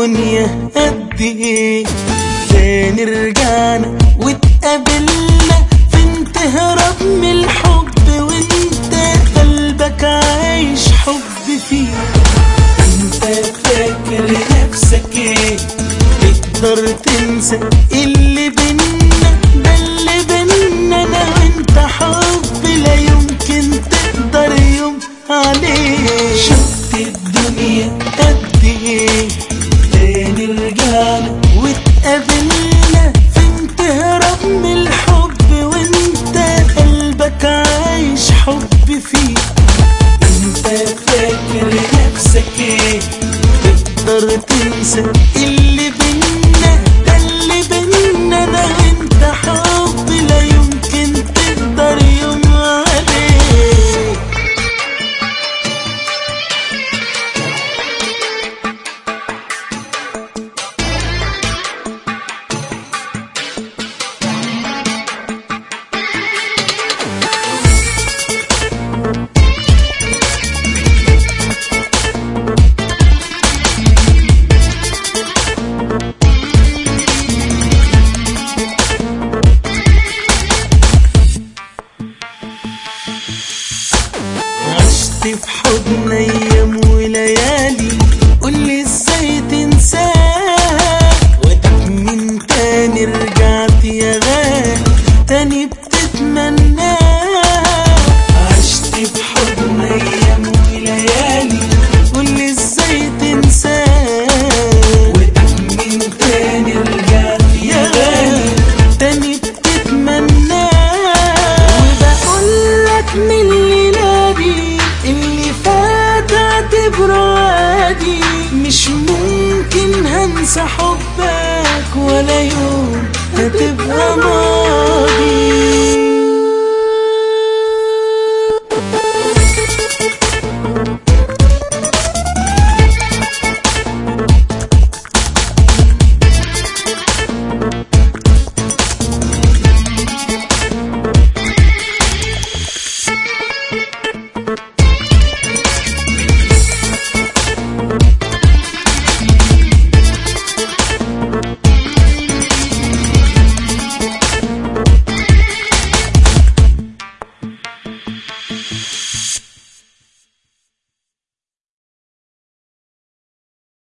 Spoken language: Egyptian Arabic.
الدنيا قد ايه تاني رجعنا واتقابلنا فين تهرب من الحب وانت قلبك عايش حب فيه انت فاكر نفسك ايه تقدر تنسى اللي بينا ده اللي بينا انا وانت حب لا يمكن تقدر يوم عليه شفت الدنيا قد ايه تاني رجعنا واتقابلنا فين تهرب من الحب وانت قلبك عايش حب فيه انت فاكر نفسك ايه تقدر تنسى اللي بينا ده اللي بينا انا وانت حب لا يمكن تقدر يوم عليه عشت في حضن ايام وليالي قولي ازاي تنساها ودك من تاني رجعت يا غالي تاني بتتمناها عشت في حضن ايام وليالي قولي ازاي تنساها ودك من تاني رجعت يا غالي تاني بتتمناها وبقول لك من الليلة دي اللي فات اعتبره عادي مش ممكن هنسى حبك ولا يوم هتبقى ماضي